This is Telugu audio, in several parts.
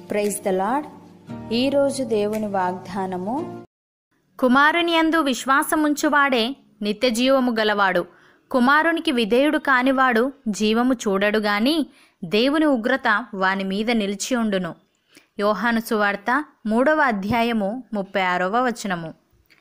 ప్రైజ్ ద లాడ్ ఈరోజు దేవుని వాగ్దానము కుమారుని యందు విశ్వాసముంచువాడే నిత్య జీవము గలవాడు కుమారునికి విధేయుడు కానివాడు జీవము చూడడు గాని దేవుని ఉగ్రత వాని మీద నిలిచి ఉండును యోహాను సువార్త మూడవ అధ్యాయము ముప్పై ఆరవ వచనము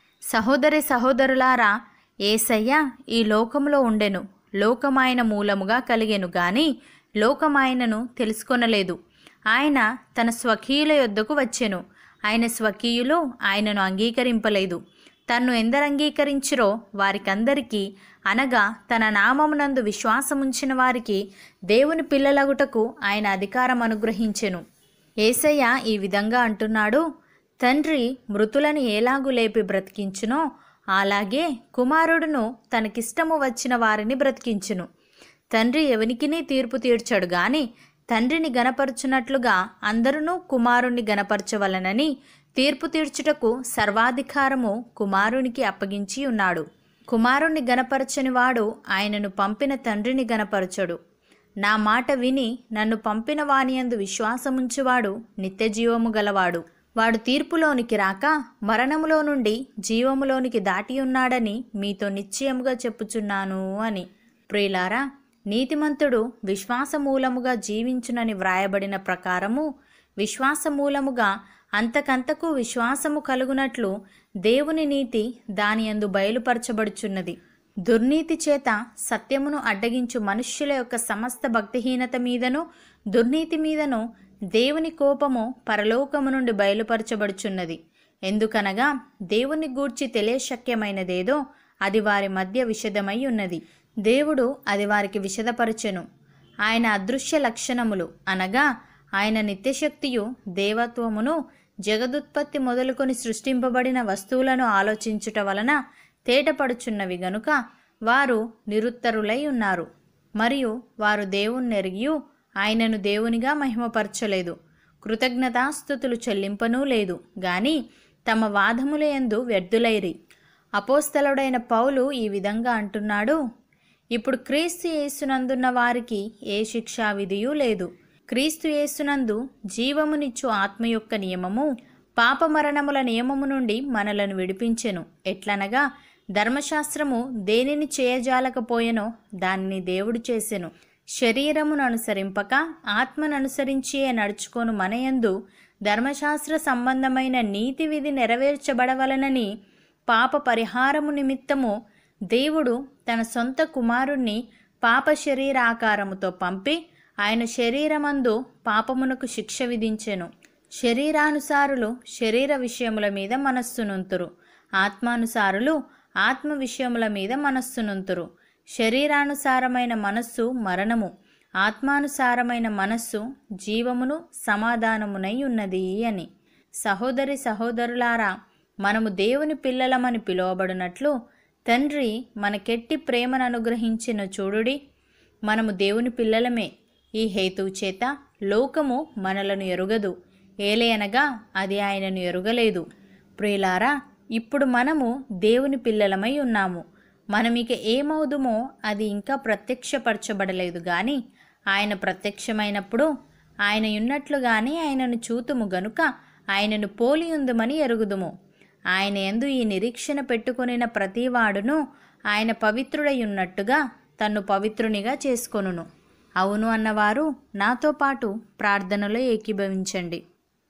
సహోదరి సహోదరులారా ఏసయ్య ఈ లోకములో ఉండెను లోకమాయన మూలముగా కలిగెను గాని లోకమాయనను తెలుసుకొనలేదు ఆయన తన స్వకీయుల యొద్దకు వచ్చెను ఆయన స్వకీయులు ఆయనను అంగీకరింపలేదు తన్ను ఎందరు అంగీకరించిరో వారికందరికీ అనగా తన నామమునందు విశ్వాసముంచిన వారికి దేవుని పిల్లలగుటకు ఆయన అధికారం అనుగ్రహించెను ఏసయ్య ఈ విధంగా అంటున్నాడు తండ్రి మృతులను ఎలాగు లేపి బ్రతికించునో అలాగే కుమారుడును తనకిష్టము వచ్చిన వారిని బ్రతికించును తండ్రి ఎవనికినీ తీర్పు తీర్చడు గాని తండ్రిని గనపరచునట్లుగా అందరునూ కుమారుణ్ణి గనపరచవలనని తీర్పు తీర్చుటకు సర్వాధికారము కుమారునికి అప్పగించి ఉన్నాడు కుమారుణ్ణి గనపరచని వాడు ఆయనను పంపిన తండ్రిని గనపరచడు నా మాట విని నన్ను పంపిన వానియందు విశ్వాసముంచువాడు నిత్యజీవము గలవాడు వాడు తీర్పులోనికి రాక మరణములో నుండి జీవములోనికి దాటి ఉన్నాడని మీతో నిశ్చయముగా చెప్పుచున్నాను అని ప్రియులారా నీతిమంతుడు విశ్వాసమూలముగా జీవించునని వ్రాయబడిన ప్రకారము విశ్వాసమూలముగా అంతకంతకు విశ్వాసము కలుగునట్లు దేవుని నీతి దాని యందు బయలుపరచబడుచున్నది దుర్నీతి చేత సత్యమును అడ్డగించు మనుష్యుల యొక్క సమస్త భక్తిహీనత మీదను దుర్నీతి మీదను దేవుని కోపము పరలోకము నుండి బయలుపరచబడుచున్నది ఎందుకనగా దేవుని గూర్చి తెలియశక్యమైనదేదో అది వారి మధ్య విషదమై ఉన్నది దేవుడు అది వారికి విషదపరచెను ఆయన అదృశ్య లక్షణములు అనగా ఆయన నిత్యశక్తియు దేవత్వమును జగదుత్పత్తి మొదలుకొని సృష్టింపబడిన వస్తువులను ఆలోచించుట వలన తేటపడుచున్నవి గనుక వారు నిరుత్తరులై ఉన్నారు మరియు వారు దేవుణ్ణి ఎరిగియు ఆయనను దేవునిగా మహిమపరచలేదు కృతజ్ఞతాస్థుతులు చెల్లింపనూ లేదు గాని తమ వాదముల యందు వ్యర్థులైరి అపోస్తలుడైన పౌలు ఈ విధంగా అంటున్నాడు ఇప్పుడు క్రీస్తు యేసునందున్న వారికి ఏ శిక్షా విధియూ లేదు క్రీస్తు యేసునందు జీవమునిచ్చు ఆత్మ యొక్క నియమము పాపమరణముల నియమము నుండి మనలను విడిపించెను ఎట్లనగా ధర్మశాస్త్రము దేనిని చేయజాలకపోయెనో దానిని దేవుడు చేసెను శరీరమును అనుసరింపక ఆత్మను అనుసరించియే నడుచుకొను మనయందు ధర్మశాస్త్ర సంబంధమైన నీతి విధి నెరవేర్చబడవలనని పాప పరిహారము నిమిత్తము దేవుడు తన సొంత కుమారుణ్ణి పాప శరీరాకారముతో పంపి ఆయన శరీరమందు పాపమునకు శిక్ష విధించెను శరీరానుసారులు శరీర విషయముల మీద మనస్సునుంతురు ఆత్మానుసారులు ఆత్మ విషయముల మీద మనస్సునుంతురు శరీరానుసారమైన మనస్సు మరణము ఆత్మానుసారమైన మనస్సు జీవమును సమాధానమునై ఉన్నది అని సహోదరి సహోదరులారా మనము దేవుని పిల్లలమని పిలువబడినట్లు తండ్రి మనకెట్టి ప్రేమను అనుగ్రహించిన చూడుడి మనము దేవుని పిల్లలమే ఈ హేతువు చేత లోకము మనలను ఎరుగదు ఏలయనగా అది ఆయనను ఎరుగలేదు ప్రియులారా ఇప్పుడు మనము దేవుని పిల్లలమై ఉన్నాము మనం ఇక ఏమవుదుమో అది ఇంకా ప్రత్యక్షపరచబడలేదు గాని ఆయన ప్రత్యక్షమైనప్పుడు ఆయన ఉన్నట్లుగానే ఆయనను చూతుము గనుక ఆయనను పోలి ఉందుమని ఎరుగుదుము ఆయన ఎందు ఈ నిరీక్షణ పెట్టుకొనిన ప్రతివాడును ఆయన పవిత్రుడై ఉన్నట్టుగా తన్ను పవిత్రునిగా చేసుకొనును అవును అన్నవారు నాతో పాటు ప్రార్థనలో ఏకీభవించండి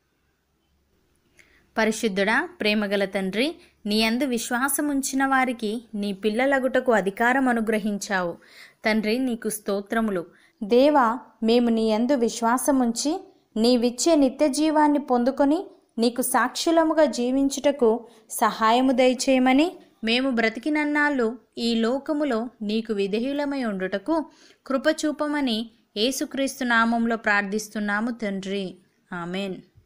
పరిశుద్ధుడా ప్రేమగల తండ్రి నీ అందు విశ్వాసముంచిన వారికి నీ పిల్లలగుటకు అధికారం అనుగ్రహించావు తండ్రి నీకు స్తోత్రములు దేవా మేము నీ యందు విశ్వాసముంచి నీవిచ్చే నిత్య జీవాన్ని పొందుకొని నీకు సాక్షులముగా జీవించుటకు సహాయము దయచేయమని మేము బ్రతికినన్నాళ్ళు ఈ లోకములో నీకు విధేయులమై ఉండుటకు కృపచూపమని యేసుక్రీస్తు నామంలో ప్రార్థిస్తున్నాము తండ్రి ఆమెన్